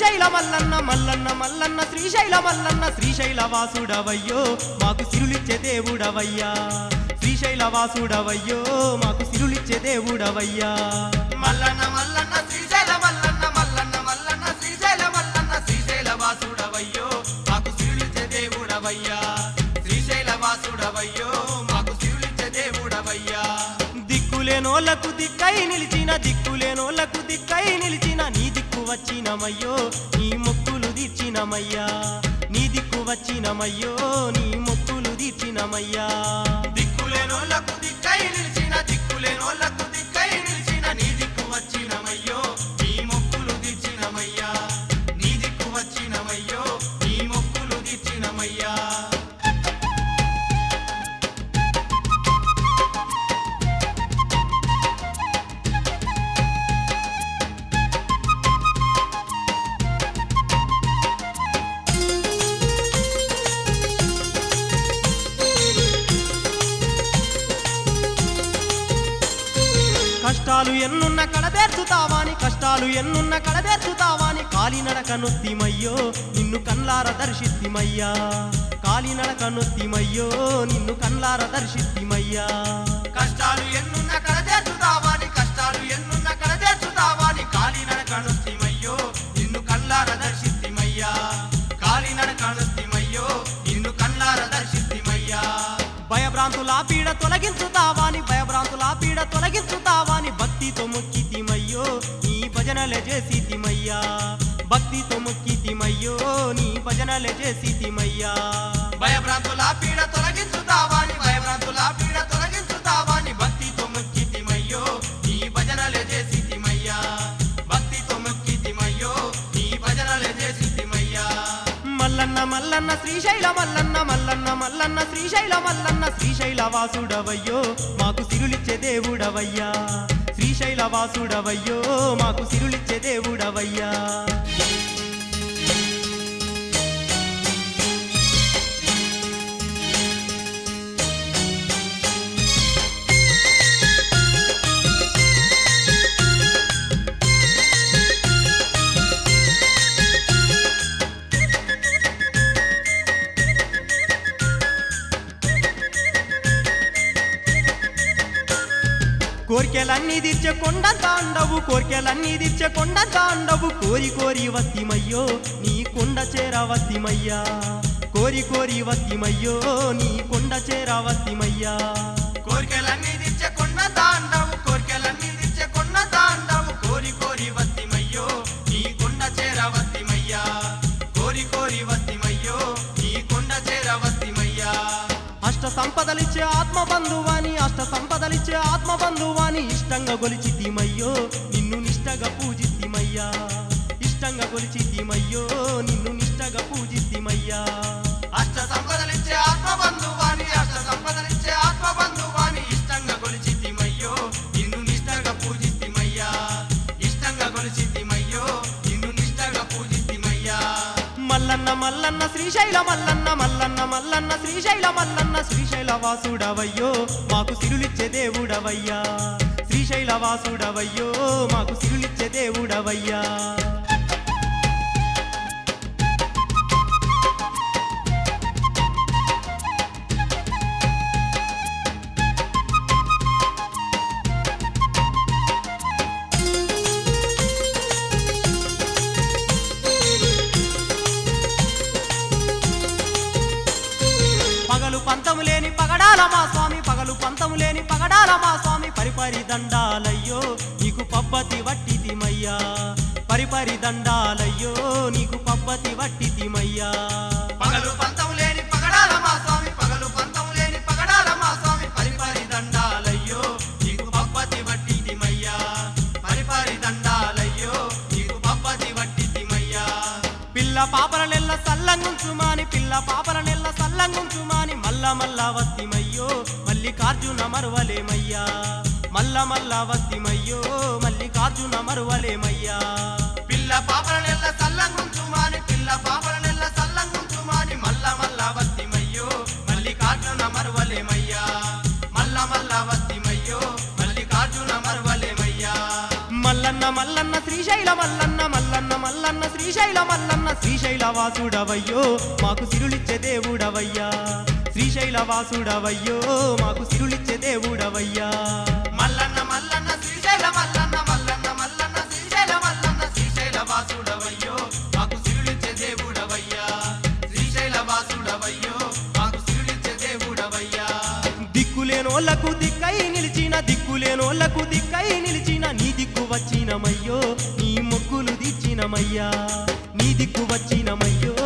శ్రీశైల మల్లన్న మల్లన్న మల్లన్న శ్రీశైల మల్లన్న శ్రీశైల వాసుడవయ్యో మాకు సిరులిచ్చే దేవుడవయ్యా శ్రీశైల వాసుడవయ్యో మాకు సిరులిచ్చే దేవుడవయ్యా మల్లన్న మల్లన్న శ్రీశైల మల్లన్న మల్లన్న మల్లన్న శ్రీశైల మల్లన్న శ్రీశైల వాసుడవయ్యో మాకు సిరులిచ్చే దేవుడవయ్యా శ్రీశైల వాసుడవయ్యో మాకు సిరులిచ్చే దేవుడవయ్యా దిక్కులేనోళ్లకు దిక్కై నిలిచిన దిక్కులేనోళ్లకు దిక్కై నిలిచిన నీ దిక్కు వచ్చినమయ్యో నీ మొక్కులు తీర్చినమయ్యా నీ దిక్కు వచ్చినమయ్యో నీ మొక్కులు తీర్చినమయ్యా దిక్కులేనోళ్లకు దిక్కై నిలిచిన దిక్కులేనోళ్లకు దిక్కై నిలిచిన నీ దిక్కు వచ్చినమయ్యో నీ మొక్కులు తీర్చినమయ్యా నీ దిక్కు వచ్చినమయ్యో నీ మొక్కులు తీర్చినమయ్యా కష్టాలు ఎన్నున్న కడదేర్చుతావాని కష్టాలు ఎన్నున్న కడదేర్చుతావాని కాలినడక నొత్తిమయ్యో నిన్ను కన్లార దర్శిత్తిమయ్యా కాలినడక నొత్తిమయ్యో నిన్ను కన్లార దర్శిత్తిమయ్యా కష్టాలు ఎన్నున్న కడదేర్చుతావాని కష్టాలు ఎన్నున్న కడదేర్చుతావాని కాలినడ కణుస్తిమయ్యో నిన్ను కల్లార దర్శిస్తిమయ్యా కాలినడ కణుస్తిమయ్యో నిన్ను కల్లార దర్శిస్తిమయ్యా భయభ్రాంతుల పీడ తొలగించుతావాని భయభ్రాంతుల పీడ తొలగించుతావాని భక్తితో మొక్కితిమయ్యో నీ భజనలే చేసితిమయ్యా భక్తితో మొక్కితిమయ్యో నీ భజనలే చేసితిమయ్యా భయభ్రాంతుల పీడ తొలగించుతావాని భయభ్రాంతుల పీడ తొలగించుతావాని భక్తితో మొక్కితిమయ్యో నీ భజనలే చేసితిమయ్యా భక్తితో మొక్కితిమయ్యో నీ భజనలే చేసితిమయ్యా మల్లన్న మల్లన్న శ్రీశైల మల్లన్న మల్లన్న మల్లన్న శ్రీశైల మల్లన్న శ్రీశైల వాసుడవయ్యో మాకు సిరులిచ్చే దేవుడవయ్యా శ్రీశైల వాసుడవయ్యో మాకు సిరులిచ్చే దేవుడవయ్యా కోర్కెలన్నీ తీర్చే కొండ తాండవు కోర్కెలన్నీ తీర్చే కొండ తాండవు కోరి కోరి వత్తిమయ్యో నీ కొండ చేర వత్తిమయ్యా కోరి కోరి వత్తిమయ్యో నీ కొండ చేర వత్తిమయ్యా కోరికలన్నీ తీర్చే కొండ తాండవు కోరికలన్నీ తీర్చే కొండ తాండవు కోరి కోరి వత్తిమయ్యో నీ కొండ చేర వత్తిమయ్యా కోరి కోరి వత్తిమయ్యో నీ కొండ చేర వత్తిమయ్యా అష్ట సంపదలిచ్చే ఆత్మ బంధువాని అష్ట సంపదలిచ్చే ఆత్మ బంధువాని ఇష్టంగా గొలిచితిమయ్యో నిన్ను నిష్టగా పూజితిమయ్యా ఇష్టంగా గొలిచితిమయ్యో నిన్ను నిష్టగా పూజితిమయ్యా అష్ట సంపదలిచ్చే ఆత్మ బంధువాని అష్ట సంపదలిచ్చే ఆత్మ బంధువాని ఇష్టంగా కొలిచితిమయ్యో నిన్ను నిష్టగా పూజితిమయ్యా ఇష్టంగా కొలిచితిమయ్యో నిన్ను నిష్టగా పూజితిమయ్యా మల్లన్న మల్లన్న శ్రీశైల మల్లన్న మల్లన్న మల్లన్న శ్రీశైల మల్లన్న శ్రీశైల వాసుడవయ్యో మాకు సిరులిచ్చే దేవుడవయ్యా శ్రీశైల వాసుడవయ్యో మాకు సిరులిచ్చే దేవుడవయ్యా పగలు పంతము లేని పగడాల మా స్వామి పగలు పంతము లేని పగడాల మా స్వామి పరిపరి దండాలయ్యో నీకు పబ్బతి వట్టితిమయ్యా పరిపరి దండాలయ్యో నీకు పబ్బతి వట్టితిమయ్యా పగలు పంతము లేని పగడాల మా స్వామి పగలు పంతము లేని పగడాల మా స్వామి పరిపరి దండాలయ్యో నీకు పప్పతి వట్టిదిమయ్యా పరిపరి దండాలయ్యో నీకు పప్పతి వట్టిదిమయ్యా పిల్ల పాపల నెల్ల సల్లంగుంచుమాని పిల్ల పాపల నెల్ల సల్లంగుంచుమాని మల్ల మల్ల వత్తిమయ్యో మల్లికార్జున మరువలేమయ్యా మల్ల మల్ల వత్తిమయ్యో మల్లికార్జున మరువలేమయ్యా పిల్ల పాపల నెల్ల సల్లంగుంచుమాని పిల్ల పాపల నెల్ల సల్లంగుంచుమాని మల్ల మల్ల వత్తిమయ్యో మల్లికార్జున మరువలేమయ్యా మల్ల మల్ల వత్తిమయ్యో మల్లికార్జున మరువలేమయ్యా మల్లన్న మల్లన్న శ్రీశైల మల్లన్న మల్లన్న మల్లన్న శ్రీశైల శ్రీశైల వాసుడవయ్యో మాకు సిరులిచ్చే దేవుడవయ్యా శ్రీశైల వాసుడవయ్యో మాకు సిరులిచ్చే దేవుడవయ్యా మల్లన్న మల్లన్న శ్రీశైల మల్లన్న మల్లన్న మల్లన్న శ్రీశైల మల్లన్న శ్రీశైల వాసుడవయ్యో మాకు సిరులిచ్చే దేవుడవయ్యా శ్రీశైల వాసుడవయ్యో మాకు సిరులిచ్చే దేవుడవయ్యా దిక్కులేనోళ్లకు దిక్కై నిలిచిన దిక్కులేనోళ్లకు దిక్కై నిలిచిన నీ దిక్కు వచ్చినమయ్యో నీ మొక్కులు దిచ్చినమయ్యా నీ దిక్కు వచ్చినమయ్యో